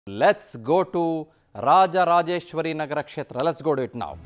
let's go to Rajarajeshwari Nagar ಕ್ಷೇತ್ರ let's go do it ನಾವು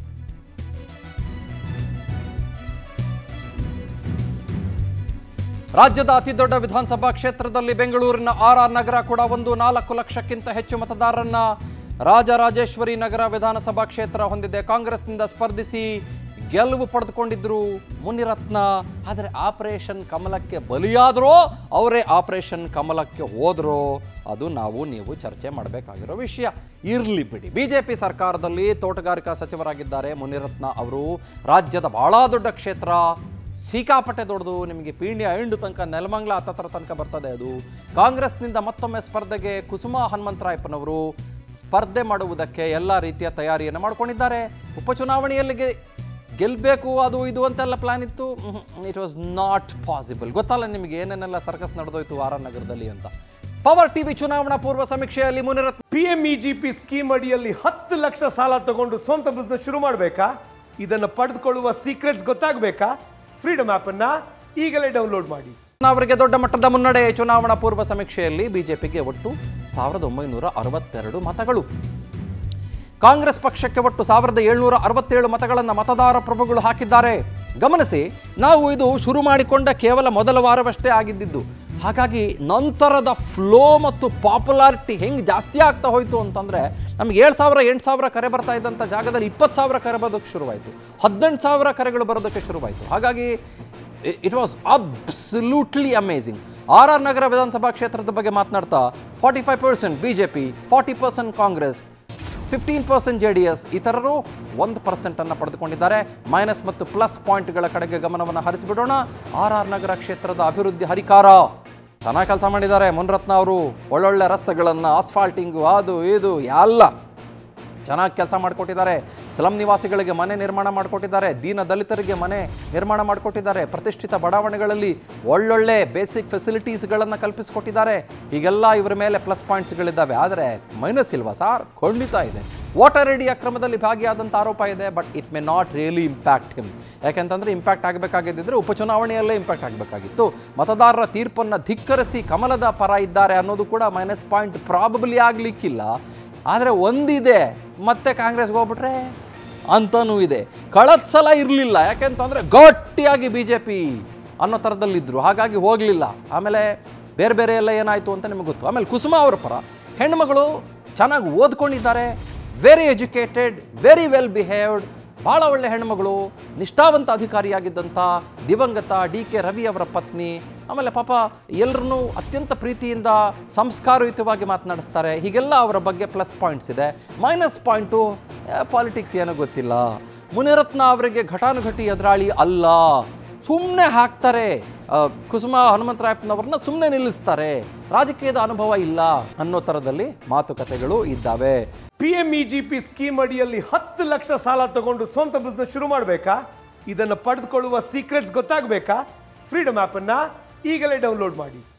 ರಾಜ್ಯದ ಅತಿ ದೊಡ್ಡ ವಿಧಾನಸಭಾ ಕ್ಷೇತ್ರದಲ್ಲಿ ಬೆಂಗಳೂರಿನ ಆರ್ ಆರ್ ನಗರ ಕೂಡ ಒಂದು ನಾಲ್ಕು ಲಕ್ಷಕ್ಕಿಂತ ಹೆಚ್ಚು ಮತದಾರರನ್ನ ರಾಜರಾಜೇಶ್ವರಿ ನಗರ ವಿಧಾನಸಭಾ ಕ್ಷೇತ್ರ ಹೊಂದಿದೆ ಕಾಂಗ್ರೆಸ್ನಿಂದ ಸ್ಪರ್ಧಿಸಿ ಗೆಲುವು ಪಡೆದುಕೊಂಡಿದ್ರು ಮುನಿರತ್ನ ಆದರೆ ಆಪರೇಷನ್ ಕಮಲಕ್ಕೆ ಬಲಿಯಾದ್ರೋ ಅವರೇ ಆಪರೇಷನ್ ಕಮಲಕ್ಕೆ ಹೋದ್ರೋ ಅದು ನಾವು ನೀವು ಚರ್ಚೆ ಮಾಡಬೇಕಾಗಿರೋ ವಿಷಯ ಇರಲಿ ಬಿಡಿ ಬಿಜೆಪಿ ಸರ್ಕಾರದಲ್ಲಿ ತೋಟಗಾರಿಕಾ ಸಚಿವರಾಗಿದ್ದಾರೆ ಮುನಿರತ್ನ ಅವರು ರಾಜ್ಯದ ಬಹಳ ದೊಡ್ಡ ಕ್ಷೇತ್ರ ಸಿಕ್ಕಾಪಟ್ಟೆ ದೊಡ್ಡದು ನಿಮಗೆ ಪೀಣ್ಯ ಎಂಡು ತನಕ ನೆಲಮಂಗ್ಲ ಹತ್ತತ್ರ ತನಕ ಬರ್ತದೆ ಅದು ಕಾಂಗ್ರೆಸ್ನಿಂದ ಮತ್ತೊಮ್ಮೆ ಸ್ಪರ್ಧೆಗೆ ಕುಸುಮಾ ಹನುಮಂತರಾಯಪ್ಪನವರು ಸ್ಪರ್ಧೆ ಮಾಡುವುದಕ್ಕೆ ಎಲ್ಲ ರೀತಿಯ ತಯಾರಿಯನ್ನು ಮಾಡ್ಕೊಂಡಿದ್ದಾರೆ ಉಪಚುನಾವಣೆಯಲ್ಲಿ ಗೆ- ಗೆಲ್ಬೇಕು ಅದು ಇದು ಅಂತೆಲ್ಲ ಪ್ಲಾನ್ ಇತ್ತು ಇಟ್ ವಾಸ್ ನಾಟ್ ಪಾಸಿಬಲ್ ಗೊತ್ತಲ್ಲ ನಿಮಗೆ ಏನೇನೆಲ್ಲ ಸರ್ಕಸ್ ನಡೆದೋಯ್ತು ಆರ್ ಆರ್ ನಗರದಲ್ಲಿ ಅಂತ ಪವರ್ ಟಿವಿ ಚುನಾವಣಾ ಪೂರ್ವ ಸಮೀಕ್ಷೆಯಲ್ಲಿ Muniratna P M E G P scheme ಅಡಿಯಲ್ಲಿ ಹತ್ತು ಲಕ್ಷ ಸಾಲ ತಗೊಂಡು ಸ್ವಂತ ಬಿಸ್ನೆಸ್ ಶುರು ಮಾಡಬೇಕಾ ಇದನ್ನು ಪಡೆದುಕೊಳ್ಳುವ ಸೀಕ್ರೆಟ್ಸ್ ಗೊತ್ತಾಗಬೇಕಾ ಫ್ರೀಡಮ್ ಆ್ಯಪನ್ನು ಈಗಲೇ ಡೌನ್ಲೋಡ್ ಮಾಡಿ ಅವರಿಗೆ ದೊಡ್ಡ ಮಟ್ಟದ ಮುನ್ನಡೆ ಚುನಾವಣಾ ಪೂರ್ವ ಸಮೀಕ್ಷೆಯಲ್ಲಿ ಬಿಜೆಪಿಗೆ ಒಟ್ಟು ಸಾವಿರದ ಒಂಬೈನೂರ ಅರವತ್ತೆರಡು ಮತಗಳು ಕಾಂಗ್ರೆಸ್ ಪಕ್ಷಕ್ಕೆ ಒಟ್ಟು ಸಾವಿರದ ಏಳ್ನೂರ ಅರವತ್ತೇಳು ಮತಗಳನ್ನು ಮತದಾರ ಪ್ರಭುಗಳು ಹಾಕಿದ್ದಾರೆ ಗಮನಿಸಿ ನಾವು ಇದು ಶುರು ಮಾಡಿಕೊಂಡ ಕೇವಲ ಮೊದಲ ವಾರವಷ್ಟೇ ಆಗಿದ್ದಿದ್ದು ಹಾಗಾಗಿ ನಂತರದ ಫ್ಲೋ ಮತ್ತು ಪಾಪ್ಯುಲಾರಿಟಿ ಹೆಂಗೆ ಜಾಸ್ತಿ ಆಗ್ತಾ ಹೋಯಿತು ಅಂತಂದರೆ ನಮ್ಗೆ ಏಳು ಸಾವಿರ ಎಂಟು ಸಾವಿರ ಕರೆ ಬರ್ತಾ ಇದ್ದಂಥ ಜಾಗದಲ್ಲಿ ಇಪ್ಪತ್ತು ಸಾವಿರ ಕರೆ ಬರೋದಕ್ಕೆ ಶುರುವಾಯಿತು ಹದಿನೆಂಟು ಸಾವಿರ ಕರೆಗಳು ಬರೋದಕ್ಕೆ ಶುರುವಾಯಿತು ಹಾಗಾಗಿ it was absolutely amazing R R Nagar ವಿಧಾನಸಭಾ ಕ್ಷೇತ್ರದ ಬಗ್ಗೆ ಮಾತನಾಡ್ತಾ forty five percent B J P forty percent Congress fifteen percent J D S ಇತರರು ಒಂದು ಪರ್ಸೆಂಟನ್ನು ಪಡೆದುಕೊಂಡಿದ್ದಾರೆ ಮೈನಸ್ ಮತ್ತು ಪ್ಲಸ್ ಪಾಯಿಂಟ್ಗಳ ಕಡೆಗೆ ಗಮನವನ್ನು ಹರಿಸಿಬಿಡೋಣ ಆರ್ ಆರ್ ನಗರ ಕ್ಷೇತ್ರದ ಅಭಿವೃದ್ಧಿ ಹರಿಕಾರ ಚೆನ್ನಾಗಿ ಕೆಲಸ ಮಾಡಿದ್ದಾರೆ ಮುನ್ರತ್ನ ಅವರು ಒಳ್ಳೊಳ್ಳೆ ರಸ್ತೆಗಳನ್ನು ಆಸ್ಫಾಲ್ಟಿಂಗು ಅದು ಇದು ಎಲ್ಲ ಚೆನ್ನಾಗಿ ಕೆಲಸ ಮಾಡಿಕೊಟ್ಟಿದ್ದಾರೆ ಸ್ಲಮ್ ನಿವಾಸಿಗಳಿಗೆ ಮನೆ ನಿರ್ಮಾಣ ಮಾಡಿಕೊಟ್ಟಿದ್ದಾರೆ ದೀನ ದಲಿತರಿಗೆ ಮನೆ ನಿರ್ಮಾಣ ಮಾಡಿಕೊಟ್ಟಿದ್ದಾರೆ ಪ್ರತಿಷ್ಠಿತ ಬಡಾವಣೆಗಳಲ್ಲಿ ಒಳ್ಳೊಳ್ಳೆ ಬೇಸಿಕ್ ಫೆಸಿಲಿಟೀಸ್ಗಳನ್ನು ಕಲ್ಪಿಸಿಕೊಟ್ಟಿದ್ದಾರೆ ಹೀಗೆಲ್ಲ ಇವರ ಮೇಲೆ ಪ್ಲಸ್ ಪಾಯಿಂಟ್ಸ್ಗಳಿದ್ದಾವೆ ಆದರೆ ಮೈನಸ್ ಇಲ್ವಾ ಸಾರ್ ಖಂಡಿತ ಇದೆ ವಾಟರ್ ರೆಡಿ ಅಕ್ರಮದಲ್ಲಿ ಭಾಗಿಯಾದಂಥ ಆರೋಪ ಇದೆ but it may not really impact him ಯಾಕೆಂತಂದರೆ ಇಂಪ್ಯಾಕ್ಟ್ ಆಗಬೇಕಾಗಿದ್ದರೆ ಉಪಚುನಾವಣೆಯಲ್ಲೇ ಇಂಪ್ಯಾಕ್ಟ್ ಆಗಬೇಕಾಗಿತ್ತು ಮತದಾರರ ತೀರ್ಪನ್ನು ಧಿಕ್ಕರಿಸಿ ಕಮಲದ ಪರ ಇದ್ದಾರೆ ಅನ್ನೋದು ಕೂಡ ಮೈನಸ್ ಪಾಯಿಂಟ್ ಪ್ರಾಬಬಲಿ ಆಗಲಿಕ್ಕಿಲ್ಲ ಆದರೆ ಒಂದಿದೆ ಮತ್ತೆ ಕಾಂಗ್ರೆಸ್ಗೆ ಹೋಗ್ಬಿಟ್ರೆ ಅಂತನೂ ಇದೆ ಕಳೆದ ಸಲ ಇರಲಿಲ್ಲ ಯಾಕೆಂತಂದರೆ ಗಟ್ಟಿಯಾಗಿ ಬಿ ಜೆ ಪಿ ಅನ್ನೋ ಥರದಲ್ಲಿದ್ದರು ಹಾಗಾಗಿ ಹೋಗಲಿಲ್ಲ ಆಮೇಲೆ ಬೇರೆ ಬೇರೆ ಎಲ್ಲ ಏನಾಯಿತು ಅಂತ ನಿಮಗೆ ಗೊತ್ತು ಆಮೇಲೆ ಕುಸುಮ ಅವರ ಪರ ಹೆಣ್ಮಗಳು ಚೆನ್ನಾಗಿ ಓದ್ಕೊಂಡಿದ್ದಾರೆ very educated very well behaved ಭಾಳ ಒಳ್ಳೆ ಹೆಣ್ಮಗಳು ನಿಷ್ಠಾವಂತ ಅಧಿಕಾರಿಯಾಗಿದ್ದಂಥ ದಿವಂಗತ ಡಿ ಕೆ ರವಿ ಅವರ ಪತ್ನಿ ಆಮೇಲೆ ಪಾಪ ಎಲ್ಲರನ್ನೂ ಅತ್ಯಂತ ಪ್ರೀತಿಯಿಂದ ಸಂಸ್ಕಾರಯುತವಾಗಿ ಮಾತನಾಡಿಸ್ತಾರೆ ಹೀಗೆಲ್ಲ ಅವರ ಬಗ್ಗೆ ಪ್ಲಸ್ ಪಾಯಿಂಟ್ಸ್ ಇದೆ ಮೈನಸ್ ಪಾಯಿಂಟು ಪಾಲಿಟಿಕ್ಸ್ ಏನೋ ಗೊತ್ತಿಲ್ಲ ಮುನಿರತ್ನ ಅವರಿಗೆ ಘಟಾನುಘಟಿ ಎದುರಾಳಿ ಅಲ್ಲ ಸುಮ್ಮನೆ ಹಾಕ್ತಾರೆ ಆ, ಕುಸುಮ ಹನುಮಂತರಾಯಪ್ಪನವ್ರನ್ನ ಸುಮ್ಮನೆ ನಿಲ್ಲಿಸ್ತಾರೆ ರಾಜಕೀಯದ ಅನುಭವ ಇಲ್ಲ ಅನ್ನೋ ಥರದಲ್ಲಿ ಮಾತುಕತೆಗಳು ಇದ್ದಾವೆ P M E G P scheme ಅಡಿಯಲ್ಲಿ ಹತ್ತು ಲಕ್ಷ ಸಾಲ ತಗೊಂಡು ಸ್ವಂತ ಬಿಸ್ನೆಸ್ ಶುರು ಮಾಡಬೇಕಾ ಇದನ್ನು ಪಡೆದುಕೊಳ್ಳುವ ಸೀಕ್ರೆಟ್ಸ್ ಗೊತ್ತಾಗಬೇಕಾ ಫ್ರೀಡಮ್ ಆ್ಯಪನ್ನು ಈಗಲೇ ಡೌನ್ಲೋಡ್ ಮಾಡಿ